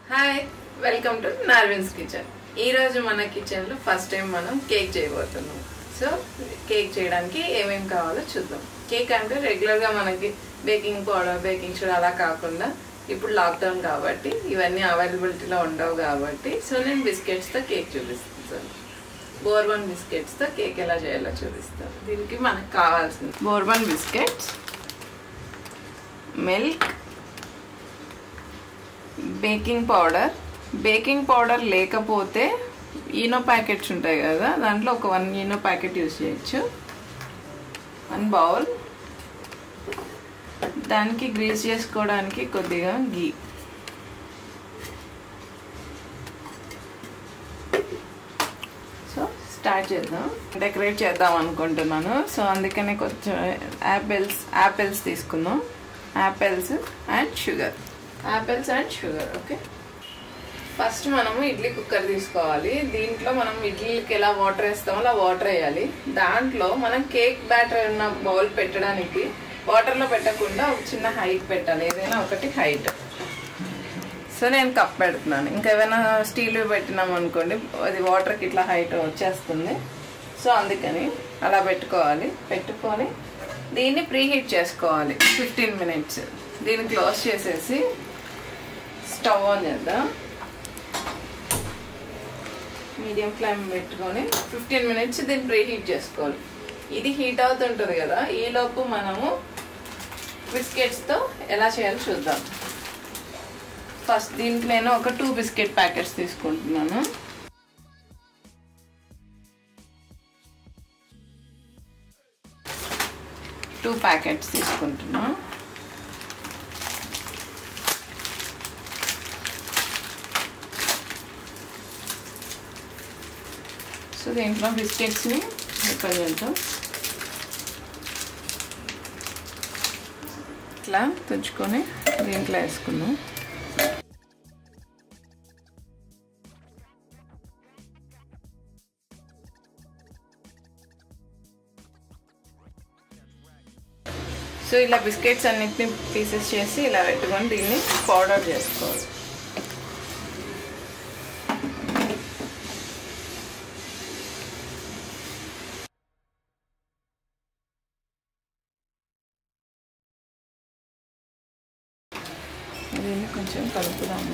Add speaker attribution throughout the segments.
Speaker 1: hi welcome to Narvin's kitchen ఈ రోజు మన కిచెన్ లో ఫస్ట్ టైం మనం కేక్ చేయబోతున్నాం సో కేక్ చేయడానికి ఏమేమి కావాలో చూద్దాం కేక్ అంటే రెగ్యులర్ గా మనకి బేకింగ్ పౌడర్ బేకింగ్ సోడా అలా కాకుండా ఇప్పుడు లాక్డౌన్ కాబట్టి ఇవన్నీ అవైలబిలిటీలో ఉండవు కాబట్టి సో నేను బిస్కెట్స్ తో కేక్ చూపిస్తాను బోర్బన్ బిస్కెట్స్ తో కేక్ ఎలా చేయాలో చూపిస్తాను దీనికి మనకు కావాల్సింది bourbon biscuits milk baking powder baking powder లేకపోతే ఈనో ప్యాకెట్స్ ఉంటాయి కదా దాంట్లో ఒక వన్ ఈనో ప్యాకెట్ యూస్ చేయొచ్చు వన్ బౌల్ దానికి గ్రీస్ చేసుకోవడానికి కొద్దిగా గీ సో స్టార్ట్ చేద్దాం డెకరేట్ చేద్దాం అనుకుంటున్నాను సో అందుకనే కొంచెం యాపిల్స్ యాపిల్స్ తీసుకుందాం apples and sugar apples and sugar okay first మనము ఇడ్లీ కుక్కర్ తీసుకోవాలి దీంట్లో మనం ఇడ్లీకి ఎలా వాటర్ వేస్తామో అలా వాటర్ వేయాలి దాంట్లో మనం కేక్ బ్యాటర్ ఉన్న బౌల్ పెట్టడానికి వాటర్లో పెట్టకుండా ఒక చిన్న హైట్ పెట్టాలి ఏదైనా ఒకటి హైట్ సో నేను కప్ పెడుతున్నాను ఇంకా ఏమైనా స్టీల్ పెట్టినాం అనుకోండి అది వాటర్కి ఇట్లా హైట్ వచ్చేస్తుంది సో అందుకని అలా పెట్టుకోవాలి పెట్టుకొని దీన్ని ప్రీ హీట్ చేసుకోవాలి ఫిఫ్టీన్ మినిట్స్ దీన్ని క్లోజ్ చేసేసి స్టవ్ ఆన్ చేద్దాం మీడియం ఫ్లేమ్ పెట్టుకొని ఫిఫ్టీన్ మినిట్స్ దీన్ని ప్రీ హీట్ చేసుకోవాలి ఇది హీట్ అవుతుంటుంది కదా ఈలోపు మనము బిస్కెట్స్తో ఎలా చేయాలో చూద్దాం ఫస్ట్ దీనికి నేను ఒక టూ బిస్కెట్ ప్యాకెట్స్ తీసుకుంటున్నాను టూ ప్యాకెట్స్ తీసుకుంటున్నాను సో దీంట్లో బిస్కెట్స్ని ఓపెన్ చేద్దాం ఇట్లా తుంచుకొని దీంట్లో వేసుకుందాం సో ఇలా బిస్కెట్స్ అన్నిటిని పీసెస్ చేసి ఇలా పెట్టుకొని దీన్ని పౌడర్ చేసుకోవాలి దీన్ని కొంచెం కలుపుదాము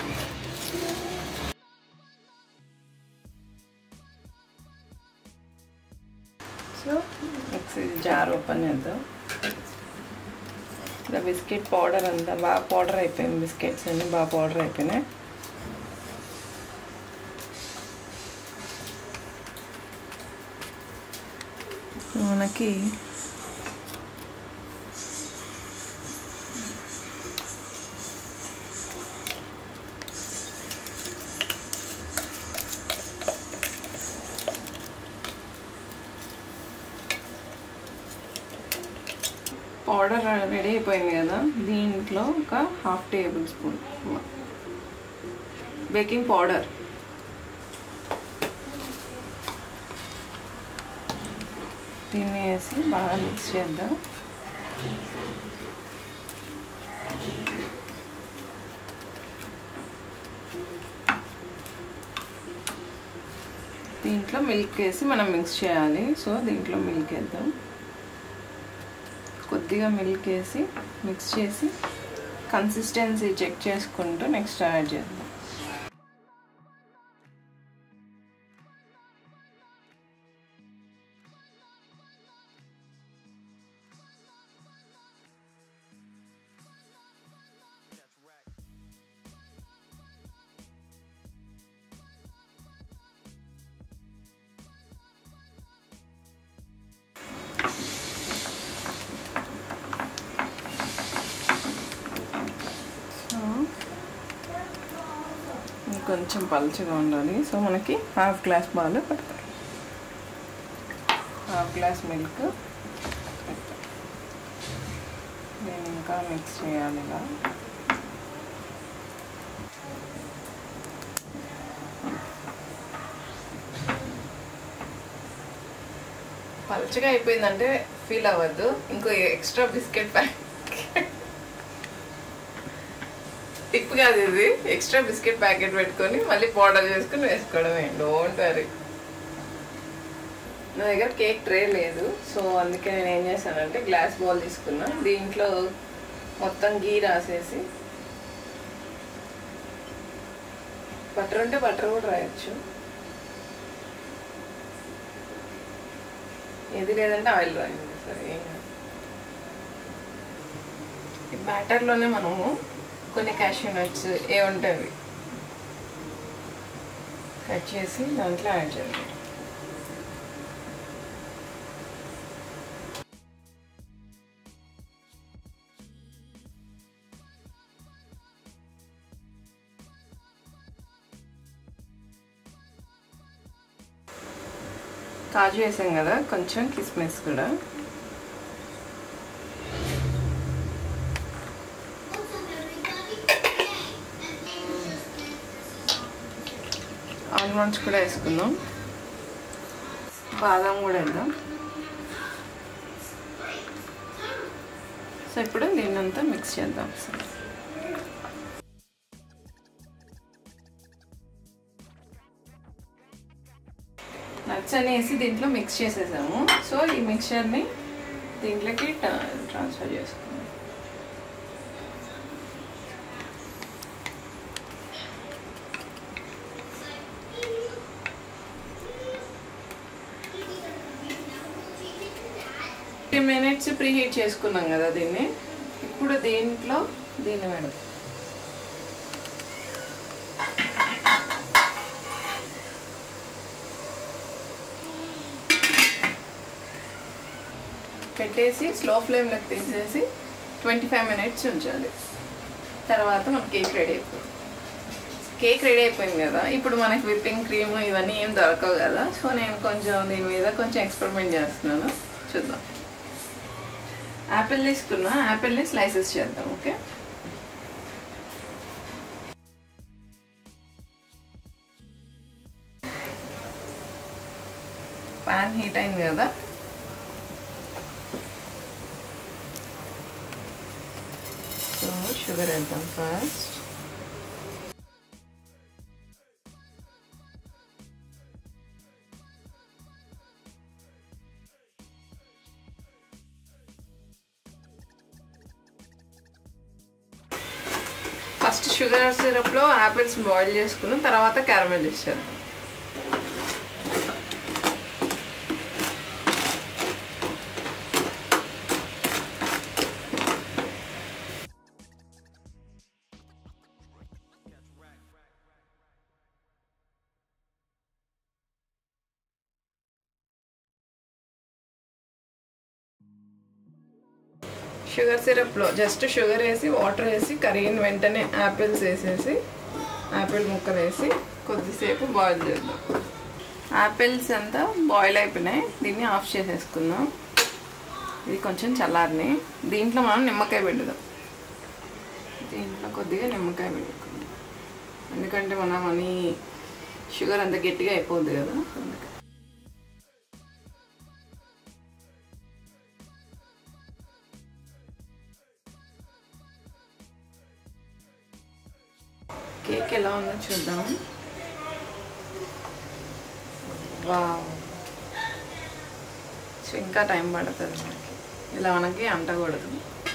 Speaker 1: సో నెక్స్ట్ ఇది జార్ ఓపెన్ చేద్దాం ఇలా బిస్కెట్ పౌడర్ అంతా బాగా పౌడర్ అయిపోయింది బిస్కెట్స్ అన్నీ బాగా పౌడర్ అయిపోయినాయి మనకి పౌడర్ రెడీ అయిపోయింది కదా దీంట్లో ఒక half tablespoon baking powder దీన్ని వేసి బాగా మిక్స్ చేద్దాం దీంట్లో మిల్క్ వేసి మనం మిక్స్ చేయాలి సో దీంట్లో మిల్క్ వేద్దాం కొద్దిగా మిల్క్ వేసి మిక్స్ చేసి కన్సిస్టెన్సీ చెక్ చేసుకుంటూ నెక్స్ట్ యాడ్ చేద్దాం కొంచెం పలుచగా ఉండాలి సో మనకి హాఫ్ గ్లాస్ పాలు పడతాయి హాఫ్ గ్లాస్ మిల్క్ నేను ఇంకా మిక్స్ చేయాలి ఇలా పలుచగా అయిపోయిందంటే ఫీల్ అవ్వద్దు ఇంకో ఎక్స్ట్రా బిస్కెట్ ప్యాక్ టిప్ కాదు ఇది ఎక్స్ట్రా బిస్కెట్ ప్యాకెట్ పెట్టుకొని మళ్ళీ పౌడర్ చేసుకుని వేసుకోవడమే డోంట్ వరీ నా దగ్గర కేక్ ట్రే లేదు సో అందుకే నేను ఏం చేశానంటే గ్లాస్ బౌల్ తీసుకున్నా దీంట్లో మొత్తం గీ రాసేసి బటర్ ఉంటే బటర్ కూడా రాయొచ్చు ఏది లేదంటే ఆయిల్ రాయండి సరే ఏం కాదు ఈ బ్యాటర్లోనే మనము కొన్ని క్యాష్యూ నట్స్ ఏ ఉంటాయి కట్ చేసి దాంట్లో యాడ్ చేయాలి కాజు వేసాం కదా కొంచెం కిస్మిస్ కూడా ఆల్మండ్స్ కూడా వేసుకుందాం బాదం కూడా వేద్దాం సో ఇప్పుడు దీన్నంతా మిక్స్ చేద్దాం నట్స్ అని వేసి దీంట్లో మిక్స్ చేసేసాము సో ఈ మిక్చర్ని దీంట్లోకి ట్రాన్స్ఫర్ చేసుకుందాం ఫిఫ్టీ మినిట్స్ ప్రీ హీట్ చేసుకున్నాం కదా దీన్ని ఇప్పుడు దీంట్లో దీన్ని మేడం పెట్టేసి స్లో ఫ్లేమ్లోకి తీసేసి ట్వంటీ ఫైవ్ మినిట్స్ ఉంచాలి తర్వాత మన కేక్ రెడీ అయిపోయింది కేక్ రెడీ అయిపోయింది కదా ఇప్పుడు మనకి విప్పింగ్ క్రీమ్ ఇవన్నీ ఏం దొరకవు కదా సో నేను కొంచెం దీని మీద కొంచెం ఎక్స్పెరిమెంట్ చేస్తున్నాను చూద్దాం యాపిల్ తీసుకున్నా యాపిల్ని స్లైసెస్ చేద్దాం ఓకే పాన్ హీట్ అయింది కదా సో షుగర్ వేద్దాం ఫస్ట్ ఫస్ట్ షుగర్ సిరప్లో యాపిల్స్ బాయిల్ చేసుకుని తర్వాత క్యారమెల్ చేసేద్దాం షుగర్ సిరప్లో జస్ట్ షుగర్ వేసి వాటర్ వేసి కరిగిన వెంటనే యాపిల్స్ వేసేసి యాపిల్ ముక్కలు వేసి కొద్దిసేపు బాయిల్ చేద్దాం యాపిల్స్ అంతా బాయిల్ అయిపోయినాయి దీన్ని ఆఫ్ చేసేసుకుందాం ఇది కొంచెం చల్లారిని దీంట్లో మనం నిమ్మకాయ పెట్టుదాం దీంట్లో కొద్దిగా నిమ్మకాయ పెట్టుకుందాం ఎందుకంటే మనం అని షుగర్ అంత గట్టిగా అయిపోద్ది కదా అందుకే కేక్ ఎలా ఉందో చూద్దాం వావ్ సో ఇంకా టైం పడుతుంది మనకి ఇలా మనకి అంటకూడదు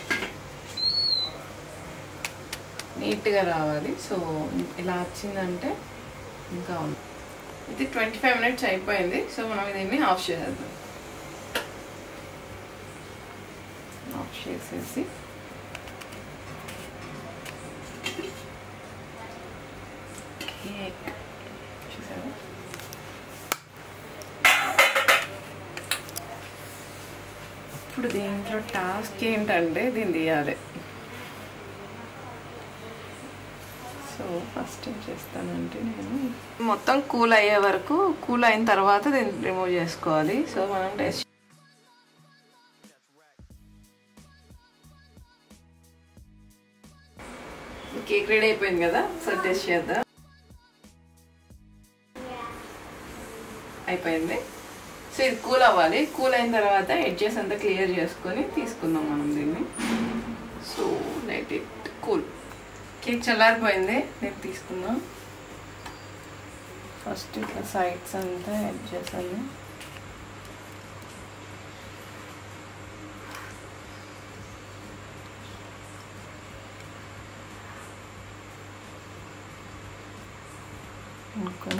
Speaker 1: నీట్గా రావాలి సో ఇలా వచ్చిందంటే ఇంకా ఉంది ఇది ట్వంటీ ఫైవ్ మినిట్స్ అయిపోయింది సో మనం దీన్ని ఆఫ్ చేసేద్దాం ఆఫ్ చేసేసి కేక్ చూసారా ఇప్పుడు దీంట్లో టాస్క్ ఏంటంటే దీన్ని తీయాలి సో ఫస్ట్ ఏం చేస్తానంటే నేను మొత్తం కూల్ అయ్యే వరకు కూల్ అయిన తర్వాత దీన్ని రిమూవ్ చేసుకోవాలి సో మనం టెస్ట్ కేక్ రెడీ అయిపోయింది కదా సో టెస్ట్ చేద్దాం అయిపోయింది సో ఇది కూల్ అవ్వాలి కూల్ అయిన తర్వాత ఎడ్జెస్ అంతా క్లియర్ చేసుకొని తీసుకుందాం మనం దీన్ని so let it cool cake చల్లారిపోయింది నేను తీసుకుందాం ఫస్ట్ ఇట్లా సైడ్స్ అంతా యాడ్ చేశాను అనుకొని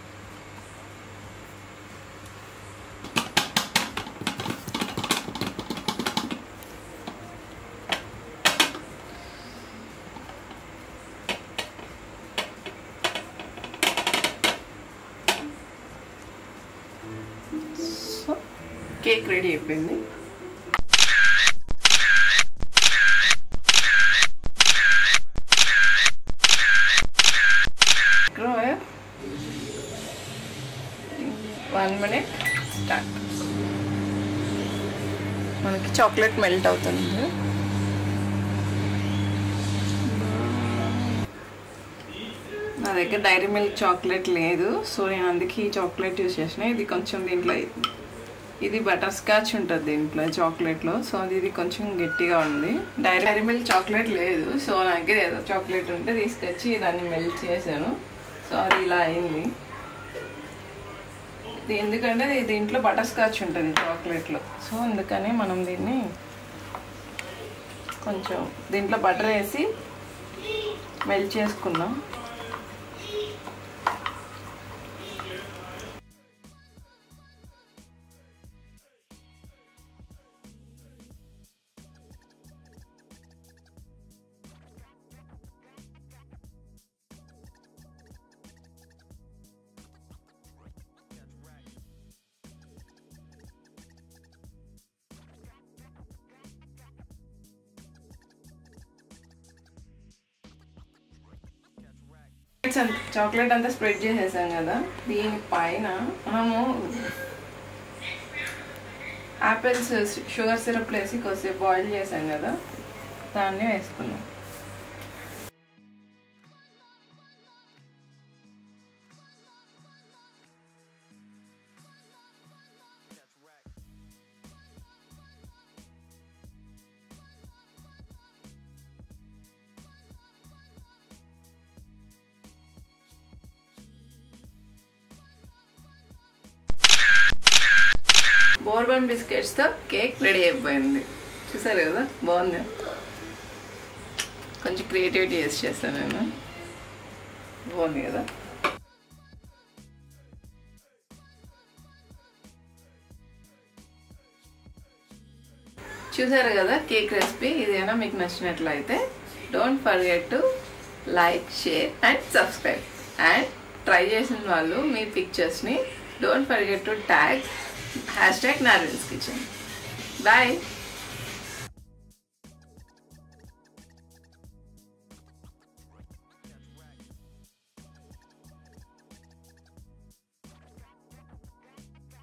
Speaker 1: సో కేక్ రెడీ అయిపోయింది మైక్రోవేవ్ వన్ మినిట్ స్టార్ట్ మనకి చాక్లెట్ మెల్ట్ అవుతుంది నా దగ్గర డైరీ మిల్క్ చాక్లెట్ లేదు సో నేను అందుకే ఈ చాక్లెట్ యూస్ చేసిన ఇది కొంచెం దీంట్లో ఇది బటర్ స్కాచ్ ఉంటుంది దీంట్లో చాక్లెట్లో సో అది ఇది కొంచెం గట్టిగా ఉంది డైరీ డైరీ మిల్క్ చాక్లెట్ లేదు సో నా దగ్గర ఏదో చాక్లెట్ ఉంటే తీసుకొచ్చి దాన్ని మెల్ట్ చేశాను సో అది ఇలా అయింది ఇది ఎందుకంటే ఇది దీంట్లో బటర్ స్కాచ్ ఉంటుంది చాక్లెట్లో సో అందుకని మనం దీన్ని కొంచెం దీంట్లో బటర్ వేసి మెల్ట్ చేసుకుందాం చాక్లెట్ అంతా స్ప్రెడ్ చేసేసాం కదా దీని పైన మనము యాపిల్స్ షుగర్ సిరప్ వేసి కొద్దిసేపు బాయిల్ చేసాం కదా దాన్ని వేసుకున్నాం బోర్బన్ బిస్కెట్స్తో కేక్ రెడీ అయిపోయింది చూసారు కదా బాగుంది కొంచెం క్రియేటివిటీ చేసి చేస్తాను నేను బాగుంది కదా చూసారు కదా కేక్ రెసిపీ ఇదేనా మీకు నచ్చినట్లయితే don't forget to like share and subscribe and try చేసిన వాళ్ళు మీ పిక్చర్స్ని don't forget to tag hashtag Narvin's kitchen bye